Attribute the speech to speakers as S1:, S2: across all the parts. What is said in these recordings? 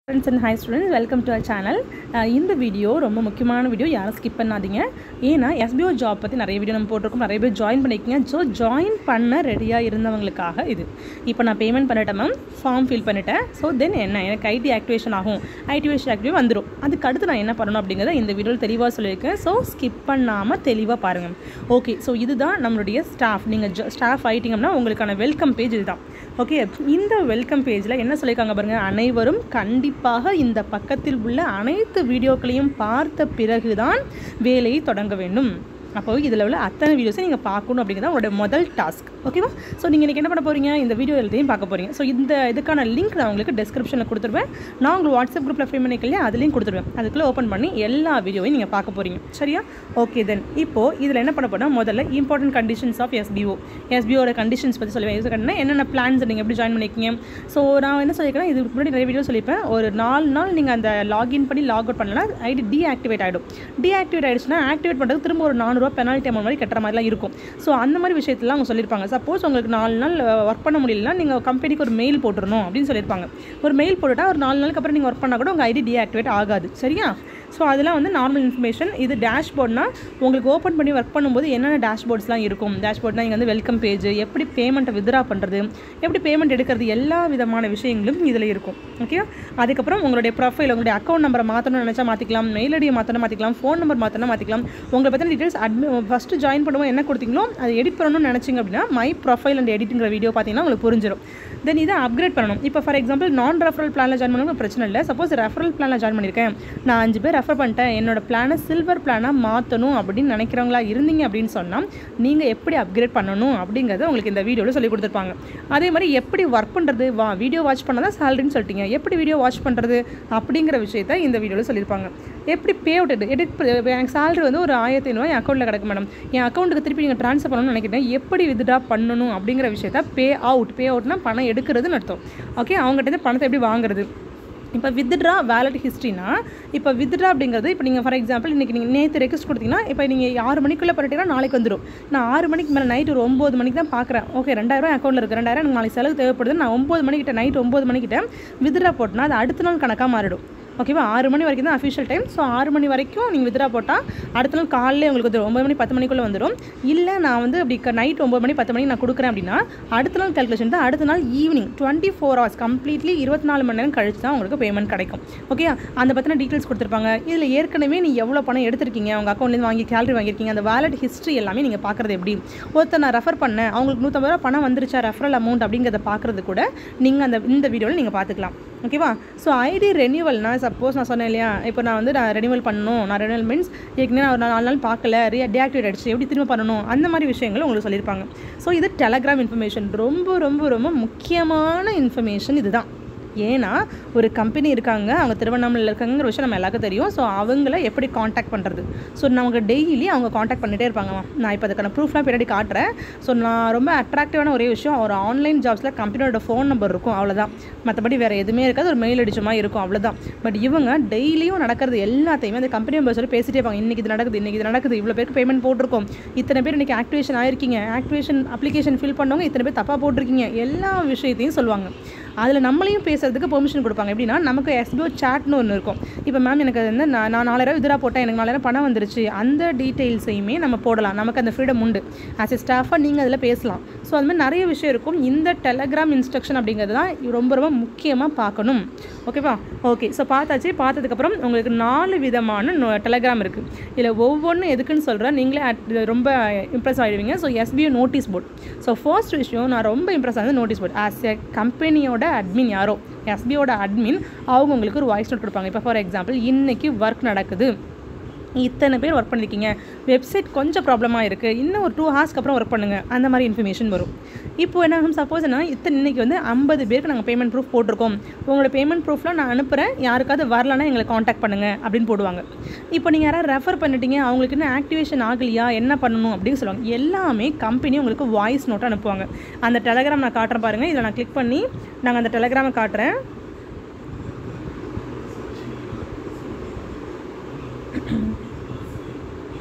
S1: friends and hi students welcome to our channel இந்த video ரொம்ப முக்கியமான வீடியோ யாரும் ஸ்கிப் பண்ணாதீங்க ஏன்னா எஸ்பிஓ ஜாப் பற்றி நிறைய வீடியோ நம்ம போட்டிருக்கோம் நிறைய பேர் ஜாயின் பண்ணிக்கங்க ஸோ ஜாயின் பண்ண ரெடியாக இருந்தவங்களுக்காக இது இப்போ நான் பேமெண்ட் பண்ணிட்டேன் மேம் ஃபார்ம் ஃபில் பண்ணிட்டேன் ஸோ தென் என்ன எனக்கு ஐடி ஆக்டிவேஷன் ஆகும் ஐடிவேஷன் ஆக்டிவ் வந்துடும் அதுக்கு அடுத்து நான் என்ன பண்ணணும் அப்படிங்கிறத இந்த வீடியோவில் தெளிவாக சொல்லியிருக்கேன் ஸோ ஸ்கிப் பண்ணாமல் தெளிவாக பாருங்கள் ஓகே ஸோ இதுதான் நம்மளுடைய ஸ்டாஃப் நீங்கள் ஸ்டாஃப் ஆகிட்டிங்கன்னா உங்களுக்கான வெல்கம் பேஜ் இதுதான் ஓகே இந்த வெல்கம் பேஜில் என்ன சொல்லியிருக்காங்க பாருங்கள் அனைவரும் கண்டிப்பாக இந்த பக்கத்தில் உள்ள அனைத்து வீடியோக்களையும் பார்த்த பிறகுதான் வேலையை தொடங்க வேண்டும் அப்போ இதில் உள்ள அத்தனை வீடியோஸை நீங்கள் பார்க்கணும் அப்படிங்கிறது உங்களோட முதல் டாஸ்க் ஓகேவா ஸோ நீங்கள் இன்றைக்கி என்ன பண்ண போகிறீங்க இந்த வீடியோ எல்லாத்தையும் பார்க்க போகிறீங்க ஸோ இந்த இதுக்கான லிங்க் நான் உங்களுக்கு டிஸ்கிரிப்ஷனில் கொடுத்துருவேன் நான் உங்களுக்கு வாட்ஸ்அப் குரூப்பில் ஃப்ரீ பண்ணிக்கலையே அதுலேயும் கொடுத்துருவேன் அதுக்குள்ளே ஓப்பன் பண்ணி எல்லா வீடியோவையும் நீங்கள் பார்க்க போகிறீங்க சரியா ஓகே தென் இப்போது இதில் என்ன பண்ண போனால் முதல்ல இம்பார்ட்டன்ட் கண்டிஷன்ஸ் ஆஃப் எஸ்பிஓ எஸ்பிஓட கண்டிஷன்ஸ் பற்றி சொல்லுவேன் எதுக்கான என்னென்ன பிளான்ஸ் நீங்கள் எப்படி ஜாயின் பண்ணிக்கிங்க ஸோ நான் என்ன சொல்லியிருக்கேன் இதுக்கு முன்னாடி நிறைய வீடியோ சொல்லியிருப்பேன் ஒரு நாலு நாள் நீங்கள் அந்த லாகின் பண்ணி லாக் அவுட் பண்ணலாம் ஐடி டீஆக்டிவேட் ஆகிடும் டீஆக்டிவேட் ஆகிடுச்சுன்னா ஆக்டிவேட் பண்ணுறது திரும்ப ஒரு நானூறுரூவா பெனால்ட்டி அமௌண்ட் மாதிரி கட்டுற மாதிரிலாம் இருக்கும் ஸோ அந்த மாதிரி விஷயத்தெல்லாம் அவங்க சொல்லியிருப்பாங்க சப்போஸ் உங்களுக்கு நாலு நாள் ஒர்க் பண்ண முடியலனா நீங்கள் கம்பெனிக்கு ஒரு மெயில் போட்டுருணும் அப்படின்னு சொல்லியிருப்பாங்க ஒரு மெயில் போட்டுட்டா ஒரு நாலு நாளுக்கு அப்புறம் நீங்கள் ஒர்க் பண்ணால் கூட உங்கள் ஐடி டீஆக்டிவேட் ஆகாது சரியா ஸோ அதெல்லாம் வந்து நார்மல் இன்ஃபர்மேஷன் இது டேஷ்போர்ட்னா உங்களுக்கு ஓப்பன் பண்ணி ஒர்க் பண்ணும்போது என்னென்ன டேஷ்போர்ட்ஸ்லாம் இருக்கும் டேஷ்போர்ட்னா இங்கே வந்து வெல்கம் பேஜ் எப்படி பேமெண்ட்டை வித்ரா பண்ணுறது எப்படி பேமெண்ட் எடுக்கிறது எல்லா விதமான விஷயங்களும் இதில் இருக்கும் ஓகே அதுக்கப்புறம் உங்களுடைய ப்ரொஃபைல் உங்களுடைய அக்கௌண்ட் நம்பரை மாற்றணும்னு நினச்சா மாற்றிக்கலாம் மெயில் ஐடியை மாற்றணும் மாற்றிக்கலாம் ஃபோன் நம்பர் மாற்றணும் மாற்றிக்கலாம் உங்களை பற்றின டீட்டெயில்ஸ் அட்மி ஃபஸ்ட்டு ஜாயின் பண்ணும்போது என்ன கொடுத்தீங்களோ அதை எடிட் பண்ணணும்னு நினச்சிங்க அப்படின்னா மை ப்ரொஃபைல் அண்ட் எடிட்டுங்கிற வீடியோ பார்த்தீங்கன்னா உங்களுக்கு புரிஞ்சிடும் தென் இதை அப்கிரேட் பண்ணணும் இப்போ ஃபார் எக்ஸாம்பிள் நான் ரெஃபரல் பிளானில் ஜாயின் பண்ணணும் பிரச்சனை இல்லை சப்போஸ் ரெஃபரல் பிளானில் ஜாயின் பண்ணியிருக்கேன் நான் அஞ்சு பேர் ரெஃபர் பண்ணிட்டேன் என்னோட பிளானை சில்வர் பிளானாக மாற்றணும் அப்படின்னு நினைக்கிறவங்களா இருந்தீங்க அப்படின்னு சொன்னால் நீங்கள் எப்படி அப்கிரேட் பண்ணணும் அப்படிங்கிறத உங்களுக்கு இந்த வீடியோவில் சொல்லி கொடுத்துருப்பாங்க அதே மாதிரி எப்படி ஒர்க் பண்ணுறது வா வீடியோ வாட்ச் பண்ணால் தான் சேலரின்னு சொல்லிட்டீங்க எப்படி வீடியோ வாட்ச் பண்ணுறது அப்படிங்கிற விஷயத்த இந்த வீடியோவில் சொல்லியிருப்பாங்க எப்படி பே அவுட் எடு எடிட் எனக்கு சேலரி வந்து ஒரு ஆயிரத்தி ஐநூறுவா என் அக்கௌண்ட்டில் கிடக்கு மேடம் என் அக்கௌண்ட்டுக்கு திருப்பி நீங்கள் ட்ரான்ஸ்ஃபர் பண்ணணும்னு நினைக்கிறேன் எப்படி வித்ட்ரா பண்ணணும் அப்படிங்கிற விஷயத்த பே அவுட் பே அவுட்னா பணம் எடுக்கிறதுன்னு அர்த்தம் ஓகே அவங்ககிட்ட பணத்தை எப்படி வாங்குறது இப்போ வித்ட்ரா வேலட் ஹிஸ்ட்ரினா இப்போ வித்ட்ரா அப்படிங்கிறது இப்போ நீங்கள் ஃபார் எக்ஸாம்பிள் இன்றைக்கி நீங்கள் நேற்று ரெக்வஸ்ட் கொடுத்தீங்கன்னா இப்போ நீங்கள் ஆறு மணிக்குள்ளே பண்ணிட்டீங்கன்னா நாளைக்கு வந்துடும் நான் ஆறு மணிக்கு மேலே நைட் ஒரு ஒம்பது மணிக்கு தான் பார்க்குறேன் ஓகே ரெண்டாயிரம் அக்கௌண்ட்டில் இருக்குது ரெண்டாயிரம் எனக்கு நாளைக்கு செலவு தேவைப்படுது நான் ஒம்பது மணிக்கிட்ட நைட் ஒம்பது மணிக்கிட்ட வித்ட்ரா போட்டேன்னா அது அடுத்த நாள் கணக்காக மாறிடும் ஓகேவா ஆறு மணி வரைக்கும் தான் அஃபிஷியல் டைம் ஸோ ஆறு மணி வரைக்கும் நீங்கள் வித்ரா போட்டால் அடுத்த நாள் காலையில் உங்களுக்கு வந்துடும் ஒம்பது மணி பத்து மணிக்குள்ளே வந்துடும் இல்லை நான் வந்து அப்படி நைட் ஒம்பது மணி பத்து மணிக்கு நான் கொடுக்குறேன் அப்படின்னா அடுத்த நாள் கேல்குலேஷன் தான் அடுத்த நாள் evening twenty four hours completely இருபத்தி நாலு மணி நேரம் கழிச்சு தான் உங்களுக்கு பேமெண்ட் கிடைக்கும் ஓகே அந்த பற்றின டீட்டெயில்ஸ் கொடுத்துருப்பாங்க இதில் ஏற்கனவே நீ எவ்வளோ பணம் எடுத்திருக்கீங்க உங்கள் அக்கௌண்ட்லேருந்து வாங்கி கேலரி வாங்கியிருக்கீங்க அந்த வேலட் ஹிஸ்ட்ரி எல்லாமே நீங்கள் பார்க்குறது எப்படி ஒருத்தர் நான் ரெஃபர் பண்ணேன் அவங்களுக்கு நூற்றம்பது ரூபா பணம் வந்துருச்சா ரெஃபரல் அமௌண்ட் அப்படிங்கிறத பார்க்குறது கூட நீங்கள் அந்த இந்த வீடியோவில் நீங்கள் பார்த்துக்கலாம் ஓகேவா ஸோ ஐடி ரெனியூவல்னா சப்போஸ் நான் சொன்னேன் இல்லையா இப்போ நான் வந்து நான் ரெனியூவல் பண்ணணும் நான் ரெனியூவல் மீன்ஸ் ஏற்கனவே நான் ஒரு நாலு நாள் பார்க்கல ரீ டீஆக்டிவேட் ஆகிடுச்சு எப்படி திரும்ப பண்ணணும் அந்த மாதிரி விஷயங்கள் உங்களுக்கு சொல்லியிருப்பாங்க ஸோ இது டெலகிராம் இன்ஃபர்மேஷன் ரொம்ப ரொம்ப ரொம்ப முக்கியமான இன்ஃபர்மேஷன் இதுதான் ஏன்னா ஒரு கம்பெனி இருக்காங்க அவங்க திருவண்ணாமலையில் இருக்காங்கிற விஷயம் நம்ம எல்லாருக்கும் தெரியும் ஸோ அவங்கள எப்படி காண்டாக்ட் பண்ணுறது ஸோ நமக்கு டெய்லி அவங்க காண்டாக்ட் பண்ணிகிட்டே இருப்பாங்கம்மா நான் இப்போ அதுக்கான ப்ரூஃப்லாம் பின்னாடி காட்டுறேன் ஸோ நான் ரொம்ப அட்ராக்டிவான ஒரே விஷயம் ஒரு ஆன்லைன் ஜாப்ஸில் கம்பெனியோட ஃபோன் நம்பர் இருக்கும் அவ்வளோதான் மற்றபடி வேறு எதுவுமே இருக்காது ஒரு மெயில் அடிச்ச மாதிரி இருக்கும் அவ்வளோதான் பட் இவங்க டெய்லியும் நடக்கிறது எல்லாத்தையுமே அந்த கம்பெனி மெம்பர் சொல்லி பேசிட்டே இருப்பாங்க இன்றைக்கி இது நடக்குது இன்றைக்கி இது நடக்குது இவ்வளோ பேருக்கு பேமெண்ட் போட்டிருக்கோம் இத்தனை பேர் இன்றைக்கி ஆக்டிவேஷன் ஆயிருக்கீங்க ஆக்டிவேஷன் அப்ளிகேஷன் ஃபில் பண்ணவங்க இத்தனை பேர் தப்பாக போட்டிருக்கீங்க எல்லா விஷயத்தையும் சொல்லுவாங்க அதில் நம்மளையும் பேசுறதுக்கு பெர்மிஷன் கொடுப்பாங்க எப்படின்னா நமக்கு எஸ்பிஓ சாட்னு ஒன்று இருக்கும் இப்போ மேம் எனக்கு வந்து நான் நான் நாலாயிரம் வித்ரா போட்டேன் எனக்கு நாலாயிரம் பணம் வந்துருச்சு அந்த டீட்டெயில்ஸையுமே நம்ம போடலாம் நமக்கு அந்த ஃப்ரீடம் உண்டு ஆஸ் எ ஸ்டாஃபாக நீங்கள் அதில் பேசலாம் ஸோ அது மாதிரி நிறைய விஷயம் இருக்கும் இந்த டெலகிராம் இன்ஸ்ட்ரக்ஷன் அப்படிங்கிறது தான் ரொம்ப ரொம்ப முக்கியமாக பார்க்கணும் ஓகேவா ஓகே ஸோ பார்த்தாச்சு பார்த்ததுக்கப்புறம் உங்களுக்கு நாலு விதமான டெலகிராம் இருக்குது இதில் ஒவ்வொன்றும் எதுக்குன்னு சொல்கிறேன் நீங்களே ரொம்ப இம்ப்ரெஸ் ஆகிடுவீங்க so SPO notice board so first விஷயம் நான் ரொம்ப இம்ப்ரெஸ் ஆனது நோட்டீஸ் போர்ட் ஆஸ் எ கம்பெனியோட அட்மின் யாரோ எஸ்பிஓட அட்மின் அவங்க உங்களுக்கு ஒரு வாய்ஸ் நோட் கொடுப்பாங்க இப்போ ஃபார் எக்ஸாம்பிள் இன்றைக்கி ஒர்க் நடக்குது இத்தனை பேர் ஒர்க் பண்ணியிருக்கீங்க வெப்சைட் கொஞ்சம் ப்ராப்ளமாக இருக்குது இன்னும் ஒரு டூ ஹார்ஸ்க்கு அப்புறம் ஒர்க் பண்ணுங்கள் அந்த மாதிரி இன்ஃபர்மேஷன் வரும் இப்போ என்ன சப்போஸ் என்ன இத்தனை இன்றைக்கி வந்து ஐம்பது பேருக்கு நாங்கள் பேமெண்ட் ப்ரூஃப் போட்டிருக்கோம் உங்களோட பேமெண்ட் ப்ரூஃப்லாம் நான் அனுப்புகிறேன் யாருக்காவது வரலன்னா எங்களை காண்டாக்ட் பண்ணுங்கள் அப்படின்னு போடுவாங்க இப்போ நீங்கள் யாராவது ரெஃபர் பண்ணிட்டீங்க அவங்களுக்கு இன்னும் ஆக்டிவேஷன் ஆகலையா என்ன பண்ணணும் அப்படின்னு சொல்லுவாங்க எல்லாமே கம்பெனி உங்களுக்கு வாய்ஸ் நோட்டை அனுப்புவாங்க அந்த டெலகிராம் நான் காட்டுறேன் பாருங்கள் இதில் நான் கிளிக் பண்ணி நாங்கள் அந்த டெலகிராமை காட்டுறேன்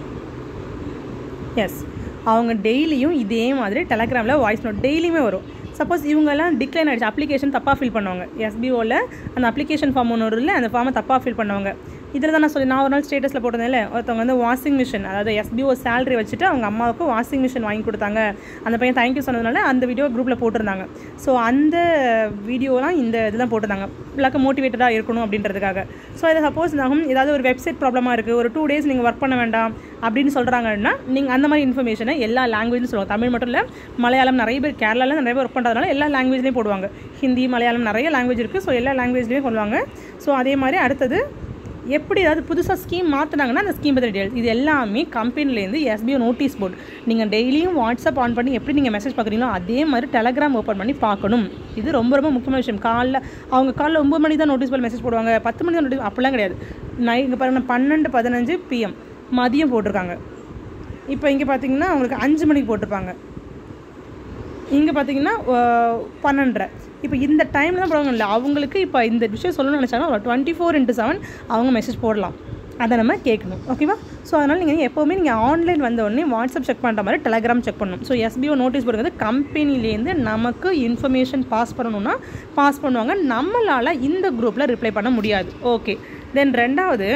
S1: எஸ் அவங்க டெய்லியும் இதே மாதிரி டெலகிராமில் வாய்ஸ் நோட் டெய்லியுமே வரும் சப்போஸ் இவங்கெல்லாம் டிக்ளைன் ஆகிடுச்சு அப்ளிகேஷன் தப்பாக ஃபில் பண்ணுவாங்க எஸ்பிஓவில் அந்த அப்ளிகேஷன் ஃபார்ம் ஒன்று வரும்ல அந்த ஃபார்மை தப்பாக ஃபில் பண்ணுவாங்க இதில் தான் நான் சொல்லி நான் ஒரு நாள் ஸ்டேட்டஸில் போட்டிருந்தேன்ல ஒருத்தவங்க வந்து வாஷிங் மிஷின் அதாவது எஸ்பிஓ சேலரி வச்சுட்டு அவங்க அம்மாவுக்கு வாஷிங் மிஷின் வாங்கி கொடுத்தாங்க அந்த பையன் தேங்க்யூ சொன்னதுனால அந்த வீடியோ குரூப்பில் போட்டிருந்தாங்க ஸோ அந்த வீடியோலாம் இந்த இதெல்லாம் போட்டிருந்தாங்க பிள்ளைக்கு மோட்டிவேட்டடாக இருக்கணும் அப்படின்றதுக்காக ஸோ இதை சப்போஸ் நாகும் ஏதாவது ஒரு வெப்சைட் ப்ராப்ளமாக இருக்குது ஒரு டூ டேஸ் நீங்கள் ஒர்க் பண்ண வேண்டாம் அப்படின்னு சொல்கிறாங்கன்னா நீங்கள் அந்த மாதிரி இன்ஃபர்மேஷனை எல்லா லாங்குவேஜ்னு சொல்லுவாங்க தமிழ் மட்டும் இல்லை மலையாளம் நிறைய பேர் கேரளாவில் நிறைய பேர் ஒர்க் பண்ணுறதுனால எல்லா லாங்குவேஜ்லேயும் போடுவாங்க ஹிந்தி மலையாளம் நிறைய லாங்குவேஜ் இருக்குது ஸோ எல்லா லாங்குவேஜ்லேயும் சொல்லுவாங்க ஸோ அதே மாதிரி அடுத்தது எப்படி ஏதாவது புதுசாக ஸ்கீம் மாற்றினாங்கன்னா அந்த ஸ்கீம் பற்றி டீடைல்ஸ் இது எல்லாமே கம்பெனிலேருந்து எஸ்பிஓ நோட்டீஸ் போர்டு நீங்கள் டெய்லியும் வாட்ஸ்அப் ஆன் பண்ணி எப்படி நீங்கள் மெசேஜ் பார்க்குறீங்களோ அதே மாதிரி டெலகிராம் ஓப்பன் பண்ணி பார்க்கணும் இது ரொம்ப ரொம்ப முக்கியமான விஷயம் காலைல அவங்க காலைல ஒம்பது மணிக்கு தான் நோட்டீஸ் போர்டு மெசேஜ் போடுவாங்க பத்து மணி தான் நோட்டீஸ் அப்படிலாம் கிடையாது நை இங்கே பாருங்கள் பன்னெண்டு பதினஞ்சு பிஎம் மதியம் போட்டிருக்காங்க இப்போ இங்கே பார்த்தீங்கன்னா அவங்களுக்கு அஞ்சு மணிக்கு போட்டிருப்பாங்க இங்கே பார்த்தீங்கன்னா பன்னெண்டரை இப்போ இந்த டைமில் தான் போடுவாங்க இல்லை அவங்களுக்கு இப்போ இந்த விஷயம் சொல்லணும்னு நினச்சாங்கன்னா டுவெண்ட்டி ஃபோர் இன்ட்டு செவன் அவங்க மெசேஜ் போடலாம் அதை நம்ம கேட்கணும் ஓகேவா ஸோ அதனால் நீங்கள் எப்போவுமே நீங்கள் ஆன்லைன் வந்த உடனே வாட்ஸ்அப் செக் பண்ணுற மாதிரி டெலகிராம் செக் பண்ணணும் ஸோ எஸ்பிஓ நோட்டீஸ் போடுறது கம்பெனிலேருந்து நமக்கு இன்ஃபர்மேஷன் பாஸ் பண்ணணும்னா பாஸ் பண்ணுவாங்க நம்மளால் இந்த குரூப்பில் ரிப்ளை பண்ண முடியாது ஓகே தென் ரெண்டாவது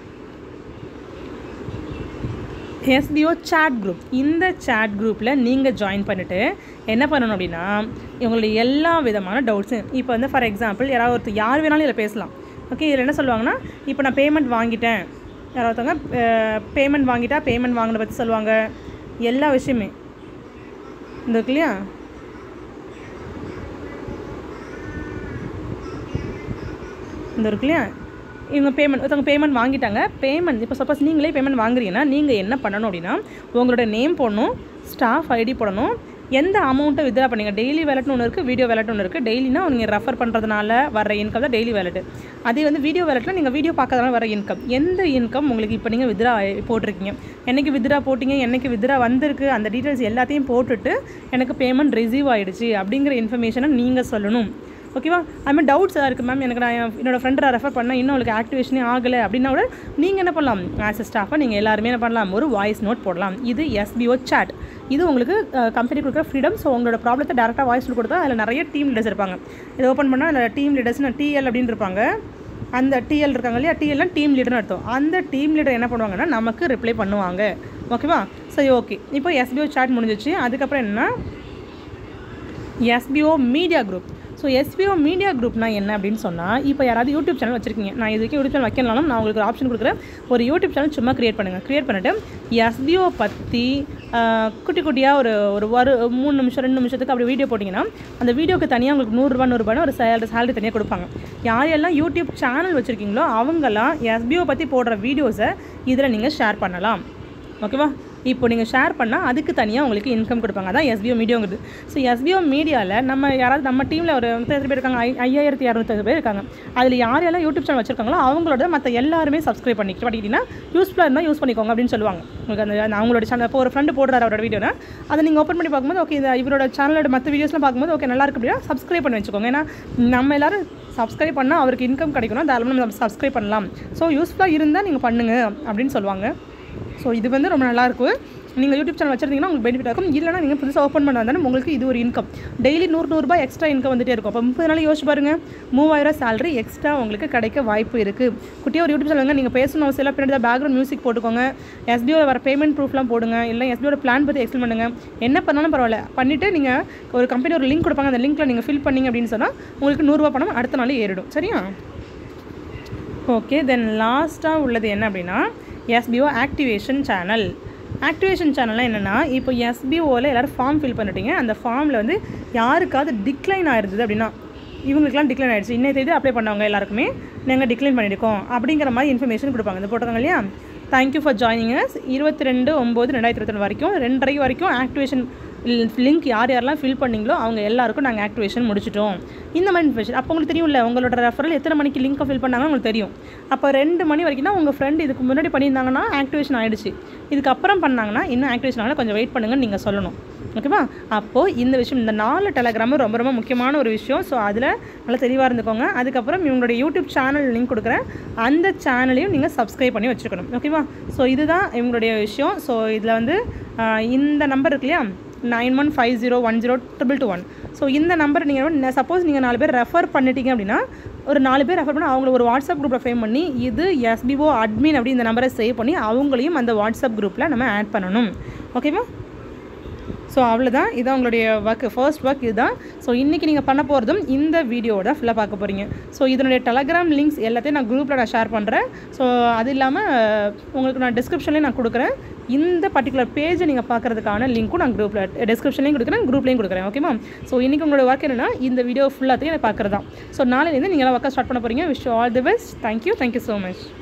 S1: எஸ்பிஓ சேட் குரூப் இந்த சேட் குரூப்பில் நீங்கள் ஜாயின் பண்ணிவிட்டு என்ன பண்ணணும் அப்படின்னா இவங்களுடைய எல்லா விதமான டவுட்ஸும் இப்போ வந்து ஃபார் எக்ஸாம்பிள் யாராவது ஒருத்தர் யார் வேணாலும் இதில் பேசலாம் ஓகே இதில் என்ன சொல்லுவாங்கன்னா இப்போ நான் பேமெண்ட் வாங்கிட்டேன் யாராவது ஒருத்தவங்க பேமெண்ட் வாங்கிட்டா பேமெண்ட் வாங்கின பற்றி சொல்லுவாங்க எல்லா விஷயமே இந்த இருக்கு இல்லையா இந்த இருக்கு இல்லையா இவங்க பேமெண்ட் ஒருத்தவங்க பேமெண்ட் வாங்கிட்டாங்க பேமெண்ட் இப்போ சப்போஸ் நீங்களே பேமெண்ட் வாங்குறீங்கன்னா நீங்கள் என்ன பண்ணணும் அப்படின்னா உங்களோட நேம் போடணும் ஸ்டாஃப் ஐடி போடணும் எந்த அமௌண்ட்டை வித்ரா பண்ணீங்க டெய்லி வேலட்னு ஒன்று இருக்குது வீடியோ வேலட் ஒன்று இருக்குது டெய்லினா நீங்கள் ரெஃபர் பண்ணுறதுனால வர இன்கம் தான் டெய்லி வேலட் அதே வந்து வீடியோ வேலட்டில் நீங்கள் வீடியோ பார்க்கறதுனால வர இன்கம் எந்த இன்கம் உங்களுக்கு இப்போ நீங்கள் வித்ரா போட்டிருக்கீங்க என்னைக்கு வித்ரா போட்டிங்க என்னைக்கு வித்ரா வந்திருக்கு அந்த டீட்டெயில்ஸ் எல்லாத்தையும் போட்டுட்டு எனக்கு பேமெண்ட் ரிசீவ் ஆகிடுச்சு அப்படிங்கிற இன்ஃபர்மேஷனை நீங்கள் சொல்லணும் ஓகேவா அதுமாதிரி டவுட்ஸ் எதாவது இருக்குது மேம் எனக்கு நான் என் என்னோடய ஃப்ரெண்டை ரெஃபர் பண்ணால் இன்னும் உங்களுக்கு ஆக்டிவேஷனே ஆகலை அப்படின்னா கூட நீங்கள் என்ன பண்ணலாம் ஆஸ் எ ஸ்டாஃபாக நீங்கள் எல்லாருமே என்ன பண்ணலாம் ஒரு வாய்ஸ் நோட் போடலாம் இது எஸ்பிஓ சாட் இது உங்களுக்கு கம்பெனி கொடுக்குற ஃப்ரீடம் ஸோ உங்களோட ப்ராப்ளத்தை டேரெக்டாக வாய்ஸ் நோட் கொடுத்தா அதில் நிறைய டீம் லீடர்ஸ் இருப்பாங்க இதை ஓப்பன் பண்ணால் அதில் டீம் லீடர்ஸ்னு டிஎல் அப்படின்னு இருப்பாங்க அந்த டிஎல் இருக்காங்க இல்லையா டிஎல்லாம் டீம் லீடர்னு அர்த்தம் அந்த டீம் லீடர் என்ன பண்ணுவாங்கன்னா நமக்கு ரிப்ளை பண்ணுவாங்க ஓகேவா சரி ஓகே இப்போ எஸ்பிஓ சாட் முடிஞ்சிச்சு அதுக்கப்புறம் என்னன்னா SPO media group so SPO media குரூப்னா என்ன அப்படின்னு சொன்னால் இப்போ யாராவது யூடியூப் சேனல் வச்சிருக்கீங்க நான் இது வரைக்கும் யூடியூப் சேனல் வைக்கலனாலும் நான் உங்களுக்கு ஒரு ஆப்ஷன் கொடுக்குறேன் ஒரு யூடியூப் சேனல் சும்மா க்ரியேட் பண்ணுங்கள் க்ரியேட் பண்ணிவிட்டு எஸ்பிஓ பற்றி குட்டி குட்டியாக ஒரு ஒரு ஒரு மூணு நிமிஷம் ரெண்டு நிமிஷத்துக்கு அப்படி வீடியோ போட்டிங்கன்னா அந்த வீடியோக்கு தனியாக உங்களுக்கு நூறுரூவா நூறுரூபான்னு ஒரு சேலரி சேலரி தனியாக கொடுப்பாங்க யார் எல்லாம் யூடியூப் சேனல் வச்சுருக்கீங்களோ அவங்கெல்லாம் எஸ்பிஓ பற்றி போடுற வீடியோஸை இதில் நீங்கள் ஷேர் பண்ணலாம் ஓகேவா இப்போ நீங்கள் ஷேர் பண்ணால் அதுக்கு தனியாக உங்களுக்கு இன்கம் கொடுப்பாங்க அதான் எஸ்பிஓ மீடியாங்கிறது ஸோ எஸ்பிஓ மீடியாவில் நம்ம யாராவது நம்ம டீமில் ஒரு எத்தனை பேர் இருக்காங்க ஐ ஐயாயிரத்தி இரநூத்தஞ்சு பேர் இருக்காங்க அதில் யார் யாரெல்லாம் யூடியூப் சேனல் வச்சிருக்காங்களோ அவங்களோட மற்ற எல்லாருமே சப்ஸ்கிரைப் பண்ணி பண்ணிக்கிட்டீங்கன்னா யூஸ்ஃபுல்லாக இருந்தால் யூஸ் பண்ணிக்கோங்க அப்படின்னு சொல்லுவாங்க உங்களுக்கு அந்த அந்த அவங்களோட சேனல் இப்போ ஒரு ஃப்ரெண்டு போடுறாரு அவரோட வீடியோனா அதை நீங்கள் ஓப்பன் பண்ணி பார்க்கும்போது ஓகே இந்த இவரோட சேனலோட மற்ற வீடியோஸ்லாம் பார்க்கும்போது ஓகே நல்லா இருக்கு அப்படின்னா சப்ஸ்கிரைப் பண்ணி வச்சுக்கோங்க ஏன்னா நம்ம எல்லாரும் சப்ஸ்கிரைப் பண்ணால் அவருக்கு இன்கம் கிடைக்கணும் தாராளமாக நம்ம சப்ஸ்கிரைப் பண்ணலாம் ஸோ யூஸ்ஃபுல்லாக இருந்தால் நீங்கள் பண்ணுங்க அப்படின்னு சொல்லுவாங்க ஸோ இது வந்து ரொம்ப நல்லாயிருக்கும் நீங்கள் யூடியூப் சேனல் வச்சிருந்தீங்கன்னா உங்களுக்கு பெனிஃபிட் இருக்கும் இல்லைனா நீங்கள் புதுசாக ஓப்பன் பண்ண வந்தாலும் உங்களுக்கு இது ஒரு இன்கம் டெய்லி நூறு நூறுரூபா எக்ஸ்ட்ரா இன்கம் வந்துட்டே இருக்கும் அப்போ முப்பது நாள் யோசிச்சு பாருங்கள் மூவாயிரம் சேலரி எக்ஸ்ட்ரா உங்களுக்கு கிடைக்க வாய்ப்பு இருக்குது குட்டியாக ஒரு யூடியூப் சேனல் நீங்கள் பேசணும் அவசியம் இல்லை பின்னாடி பேக்ரவுண்ட் மியூசிக் போட்டுக்கோங்க எஸ்பிஓ வர பேமெண்ட் ப்ரூஃப்லாம் போடுங்க இல்லை எஸ்பிஓட பிளான் பற்றி எக்ஸ்பிளைன் பண்ணுங்கள் என்ன பண்ணாலும் பரவாயில்ல பண்ணிவிட்டு நீங்கள் ஒரு கம்பெனி ஒரு லிங்க் கொடுப்பாங்க அந்த லிங்க்கில் நீங்கள் ஃபில் பண்ணீங்க அப்படின்னு சொன்னால் உங்களுக்கு நூறுரூவா பணம் அடுத்த நாள் ஏறிடும் சரியா ஓகே தென் லாஸ்ட்டாக உள்ளது என்ன அப்படின்னா எஸ்பிஓ ஆக்டிவேஷன் சேனல் ஆக்டிவேஷன் சேனல்லாம் என்னென்னா இப்போ எஸ்பிஓவில் எல்லோரும் ஃபார்ம் ஃபில் பண்ணிட்டீங்க அந்த ஃபார்மில் வந்து யாருக்காவது டிக்ளைன் ஆயிருந்தது அப்படின்னா இவங்களுக்குலாம் டிக்ளைன் ஆயிடுச்சு இன்னைய தேதி அப்ளை பண்ணவங்க எல்லாருக்குமே நாங்கள் டிக்ளைன் பண்ணியிருக்கோம் அப்படிங்கிற மாதிரி இன்ஃபர்மேஷன் கொடுப்பாங்க இந்த போட்டிருக்காங்க இல்லையா தேங்க்யூ ஃபார் ஜாயினிங் அஸ் இருபத்தி ரெண்டு ஒம்பது ரெண்டாயிரத்தி இருபத்தி வரைக்கும் ரெண்டரை வரைக்கும் ஆக்டிவேஷன் லிங்க் யார் யாரெல்லாம் ஃபில் பண்ணீங்களோ அவங்க எல்லாருக்கும் நாங்கள் ஆக்டிவேஷன் முடிச்சிட்டோம் இந்த மாதிரி இன்ஃபர்மேஷன் அப்போ உங்களுக்கு தெரியும்ல உங்களோட ரெஃபரல் எத்தனை மணிக்கு லிங்க்கை ஃபில் பண்ணாங்கன்னு உங்களுக்கு தெரியும் அப்போ ரெண்டு மணி வரைக்கும் உங்கள் ஃப்ரெண்ட் இதுக்கு முன்னாடி பண்ணியிருந்தாங்கன்னா ஆக்டிவேஷன் ஆகிடுச்சு இதுக்கப்புறம் பண்ணாங்கன்னா இன்னும் ஆக்டிவேஷன் ஆகல கொஞ்சம் வெயிட் பண்ணுங்கன்னு நீங்கள் சொல்லணும் ஓகேவா அப்போது இந்த விஷயம் இந்த நாலு டெலகிராமும் ரொம்ப ரொம்ப முக்கியமான ஒரு விஷயம் ஸோ அதில் நல்லா தெளிவாக இருந்துக்கோங்க அதுக்கப்புறம் இவங்களுடைய யூடியூப் சேனல் லிங்க் கொடுக்குறேன் அந்த சேனலையும் நீங்கள் சப்ஸ்கிரைப் பண்ணி வச்சுக்கணும் ஓகேவா ஸோ இதுதான் இவங்களுடைய விஷயம் ஸோ இதில் வந்து ஆஹ், இந்த நம்பர் இருக்கு இல்லையா nine one five zero one zero triple two one so இந்த நம்பர் நீங்கள் சப்போஸ் நீங்கள் நாலு பேர் ரெஃபர் பண்ணிட்டீங்க அப்படின்னா ஒரு நாலு பேர் ரெஃபர் பண்ணி அவங்கள ஒரு வாட்ஸ்அப் குரூப்பில் ஃபேம் பண்ணி இது எஸ்பிஓ அட்மின் அப்படி இந்த நம்பரை சேவ் பண்ணி அவங்களையும் அந்த வாட்ஸ்அப் குரூப்பில் நம்ம ஆட் பண்ணணும் ஓகேவா ஸோ அவ்வளோதான் இதான் உங்களுடைய ஒர்க் ஃபர்ஸ்ட் ஒர்க் இதுதான் ஸோ இன்றைக்கி நீங்கள் பண்ண போகிறதும் இந்த வீடியோவோட ஃபுல்லாக பார்க்க போகிறீங்க ஸோ இதனுடைய டெலகிராம் லிங்க்ஸ் எல்லாத்தையும் நான் குரூப்பில் நான் ஷேர் பண்ணுறேன் ஸோ அது இல்லாமல் உங்களுக்கு நான் டிஸ்கிரிப்ஷன்லேயும் நான் கொடுக்குறேன் இந்த பர்டிகுலர் பேஜை நீங்கள் பார்க்குறதுக்கான லிங்க்கும் நான் குரூப்பில் டிஸ்கிரிப்ஷன்லையும் கொடுக்குறேன் குரூப்லேயும் கொடுக்குறேன் ஓகேவா ஸோ இன்றைக்கி உங்களோட ஒர்க் என்னென்னா இந்த வீடியோ ஃபுல்லாத்தையும் எனக்கு பார்க்குறது தான் ஸோ நாளையிலேருந்து நீங்கள் ஒர்க்கை ஸ்டார்ட் பண்ண போகிறீங்க wish all the best thank you thank you so much